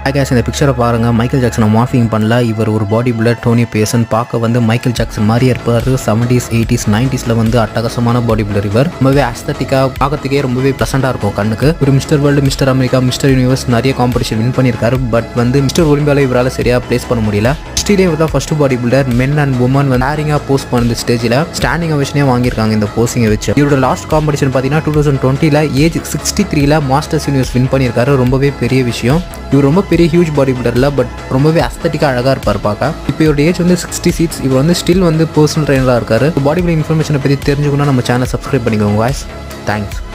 case இந்த பிக்சரை பாருங்க மைக்கேல் ஜாக்சனை மார்ஃபிங் பண்ணல இவர் ஒரு பாடி பில்டர் டோனி பேசன் பார்க்க வந்து மைக்கேல் ஜாக்சன் மாதிரியே இருப்பார் செவன்டீஸ் எயிட்டிஸ் நைன்டிஸ்ல வந்து அட்டகாசமான பாடி பில்டர் இவர் ரொம்பவே அஸ்தட்டிக்கா பார்க்கறதுக்கே ரொம்பவே ப்ளசண்டா இருக்கும் கண்ணுக்கு ஒரு Mister World Mister America Mister Universe நிறைய காம்படிஷன் வின் பண்ணியிருக்காரு பட் வந்து மிஸ்டர் ஒலிம்பியால இவரால் சரியா பிளேஸ் பண்ண முடியல ஹிஸ்ட்ரியிலே இவர் தான் first body builder men and women வந்து ஹேரிங்காக போஸ்ட் பண்ண ஸ்டேஜில் ஸ்டாண்டிங் அவஷனே வாங்கியிருக்காங்க இந்த போஸ்டிங்கை வச்சு இவரோட லாஸ்ட் காம்படிஷன் பார்த்தீங்கன்னா டூ தௌசண்ட் டுவெண்ட்டியில் ஏஜ் சிக்ஸ்டி த்ரீல மாஸ்டர்ஸ் யூனிவர்ஸ் வின் பண்ணியிருக்காரு ரொம்பவே பெரிய விஷயம் இவர் ரொம்ப பெரிய ஹியூஜ் பாடி பில்டரில் பட் ரொம்பவே அஸ்தட்டிக்காக அழகாக இருப்பார் பார்க்க இப்போ இவரோட ஏஜ் வந்து சிக்ஸ்டி சீட்ஸ் இவர் வந்து ஸ்டில் வந்து பர்சனல் ட்ரைனராக இருக்காரு பாடி பில்டிங் இன்ஃபர்மேஷனை பற்றி தெரிஞ்சுக்கணும் நம்ம சேனல் சப்ஸ்கிரைப் பண்ணிக்கோங்க வாய்ஸ் தேங்க்ஸ்